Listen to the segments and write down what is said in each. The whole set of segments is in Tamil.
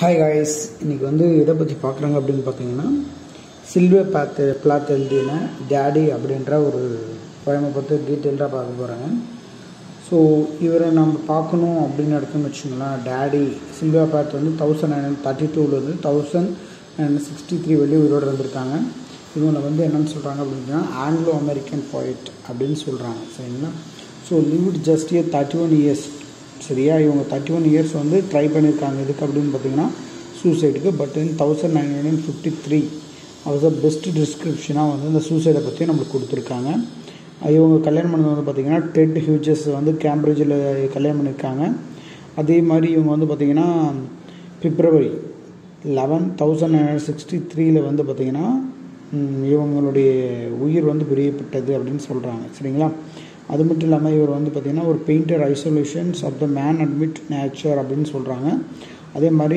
ஹாய் காய்ஸ் இன்னைக்கு வந்து எதை பற்றி பார்க்குறாங்க அப்படின்னு பார்த்தீங்கன்னா சில்வர் பாத்து பிளாத் எழுதின டேடி அப்படின்ற ஒரு பழமை பற்றி டீட்டெயில்டாக பார்க்க போகிறாங்க ஸோ இவரை நம்ம பார்க்கணும் அப்படின்னு எடுத்தோம்னு வச்சுங்களேன் டேடி சில்வர் பாத் வந்து தௌசண்ட் நைன் தேர்ட்டி டூவில் வந்து தௌசண்ட் நைன் சிக்ஸ்டி த்ரீ வெளியே உயிரோடு இருந்திருக்காங்க இவங்களை வந்து என்னென்னு சொல்கிறாங்க அப்படின்னா ஆங்கிலோ அமெரிக்கன் poet அப்படின்னு சொல்கிறாங்க சரிங்களா so lived just year thirty one years சரியா இவங்க தேர்ட்டி ஒன் இயர்ஸ் வந்து ட்ரை பண்ணியிருக்காங்க எதுக்கு அப்படின்னு பார்த்தீங்கன்னா சூசைடுக்கு but in thousand nine hundred fifty three அது பெஸ்ட் டிஸ்கிரிப்ஷனாக வந்து இந்த சூசைடை பற்றி நம்மளுக்கு கொடுத்துருக்காங்க இவங்க கல்யாணம் பண்ணது வந்து பார்த்திங்கன்னா டெட் ஹியூஜஸ் வந்து கேம்பிரிட்ஜில் கல்யாணம் பண்ணியிருக்காங்க அதே மாதிரி இவங்க வந்து பார்த்திங்கன்னா February eleven thousand nine hundred sixty த்ரீல வந்து பார்த்திங்கன்னா ம், இவங்களுடைய உயிர் வந்து பிரியப்பட்டது அப்படின்னு சொல்கிறாங்க சரிங்களா அது மட்டும் இல்லாமல் இவர் வந்து பார்த்திங்கன்னா ஒரு painter isolations of the man admit nature அப்படின்னு சொல்கிறாங்க அதே மாதிரி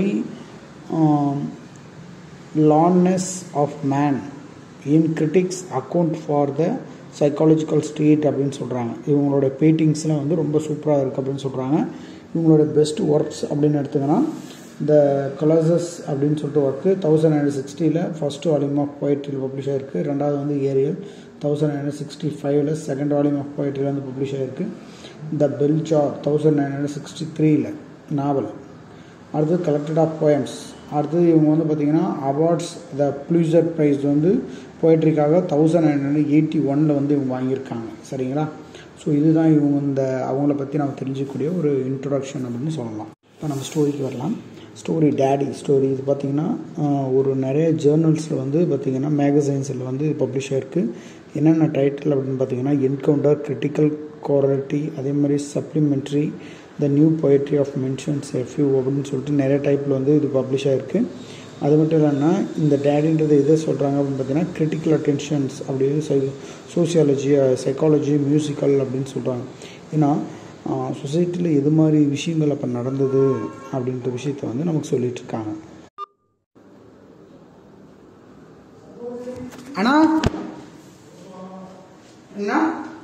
loneliness of man in critics account for the psychological state அப்படின்னு சொல்கிறாங்க இவங்களோட பெயிண்டிங்ஸ்லாம் வந்து ரொம்ப சூப்பராக இருக்குது அப்படின்னு சொல்கிறாங்க இவங்களோட பெஸ்ட் ஒர்க்ஸ் அப்படின்னு எடுத்துக்கினா த கலர்சஸ் அப்படின்னு சொல்லிட்டு ஒர்க்கு தௌசண்ட் நைன் சிக்ஸ்டியில் first volume of poetry publish ஆயிருக்கு ரெண்டாவது வந்து ஏரியல் தௌசண்ட் நைன் சிக்ஸ்டி ஃபைவ்ல செகண்ட் வால்யூம் ஆஃப் poetry வந்து பப்ளிஷ் ஆயிருக்கு the bell jar thousand nine hundred sixty த்ரீல நாவல் அடுத்து கலெக்டட் ஆஃப் போயம்ஸ் அடுத்தது இவங்க வந்து பார்த்திங்கன்னா அவார்ட்ஸ் த ப்ளூசர் ப்ரைஸ் வந்து போய்ட்ரிக்காக தௌசண்ட் நைன் ஹண்ட்ரட் எயிட்டி ஒனில் வந்து இவங்க வாங்கியிருக்காங்க சரிங்களா ஸோ இதுதான் இவங்க இந்த அவங்கள பற்றி நம்ம தெரிஞ்சுக்கக்கூடிய ஒரு இன்ட்ரொடக்ஷன் அப்படின்னு சொல்லலாம் இப்போ நம்ம ஸ்டோரிக்கு வரலாம் ஸ்டோரி டேடி ஸ்டோரி இது பார்த்திங்கன்னா ஆஹ், ஒரு நிறைய ஜேர்னல்ஸில் வந்து பார்த்திங்கன்னா மேகசைன்ஸில் வந்து பப்ளிஷ் ஆயிருக்கு என்னென்ன டைட்டில் அப்படின்னு பார்த்தீங்கன்னா என்கவுண்டர் கிரிட்டிக்கல் கோரலிட்டி அதே மாதிரி supplementary the new poetry of mentions எஃப்யூ அப்படின்னு சொல்லிட்டு நிறைய டைப்பில் வந்து இது பப்ளிஷ் ஆயிருக்கு அது மட்டும் இல்லைன்னா இந்த டேடின்றது எதை சொல்கிறாங்க அப்படின்னு பார்த்தீங்கன்னா கிரிட்டிக்கல் அட்டென்ஷன்ஸ் அப்படின்னு சை சோசியாலஜி சைக்காலஜி மியூசிக்கல் அப்படின்னு சொல்கிறாங்க ஏன்னா சொசைட்டியில் எது மாதிரி விஷயங்கள் அப்போ நடந்தது அப்படின்ற விஷயத்த வந்து நமக்கு சொல்லிட்டு இருக்காங்க அண்ணா என்ன